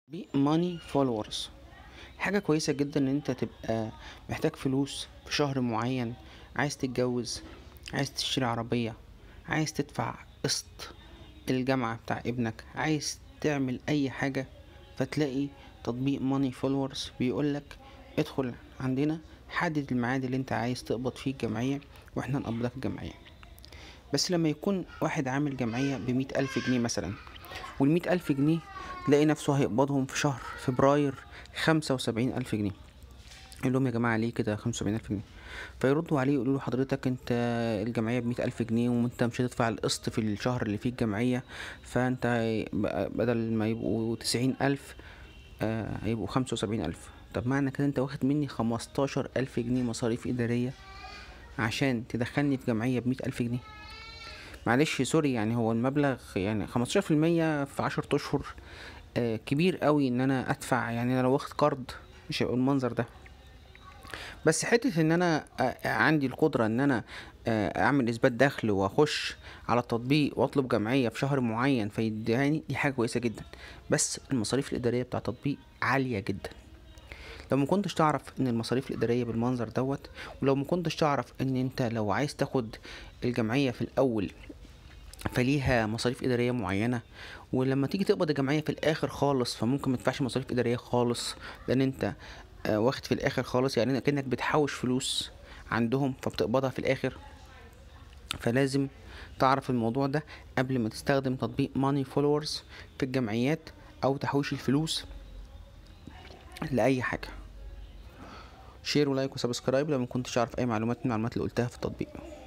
ماني فولورز حاجة كويسة جدا ان انت تبقى محتاج فلوس في شهر معين عايز تتجوز عايز تشتري عربية عايز تدفع قسط الجامعة بتاع ابنك عايز تعمل اي حاجة فتلاقي تطبيق ماني فولورز بيقولك ادخل عندنا حدد الميعاد اللي انت عايز تقبض فيه الجمعية واحنا نقبضك الجمعية بس لما يكون واحد عامل جمعية بمية ألف جنيه مثلا والمية ألف جنيه تلاقي نفسه هيقبضهم في شهر فبراير خمسة وسبعين ألف جنيه يقول لهم يا جماعة ليه كده خمسة وسبعين ألف جنيه فيردوا عليه يقولوا له حضرتك انت الجمعية بمية ألف جنيه وانت مش هتدفع القسط في الشهر اللي فيه الجمعية فانت هي- بدل ما يبقوا تسعين ألف آه، هيبقوا خمسة وسبعين ألف طب معنى كده انت واخد مني خمستاشر ألف جنيه مصاريف إدارية عشان تدخلني في جمعية بمية ألف جنيه معلش سوري يعني هو المبلغ يعني خمستاشر في المية في عشر أشهر آه، كبير قوي ان انا ادفع يعني انا لو واخد قرض مش هيبقى المنظر ده بس حتة ان انا آه، عندي القدرة ان انا آه، اعمل اثبات دخل واخش على التطبيق واطلب جمعية في شهر معين فيديهاني دي حاجة كويسة جدا بس المصاريف الادارية بتاع التطبيق عالية جدا لو ما كنتش تعرف ان المصاريف الاداريه بالمنظر دوت ولو ما كنتش تعرف ان انت لو عايز تاخد الجمعيه في الاول فليها مصاريف اداريه معينه ولما تيجي تقبض الجمعيه في الاخر خالص فممكن ما تدفعش مصاريف اداريه خالص لان انت آه، واخد في الاخر خالص يعني كأنك بتحوش فلوس عندهم فبتقبضها في الاخر فلازم تعرف الموضوع ده قبل ما تستخدم تطبيق ماني فولورز في الجمعيات او تحويش الفلوس لاي حاجه شير ولايك وسبسكرايب لو ما كنتش اعرف اي معلومات من المعلومات اللي قلتها في التطبيق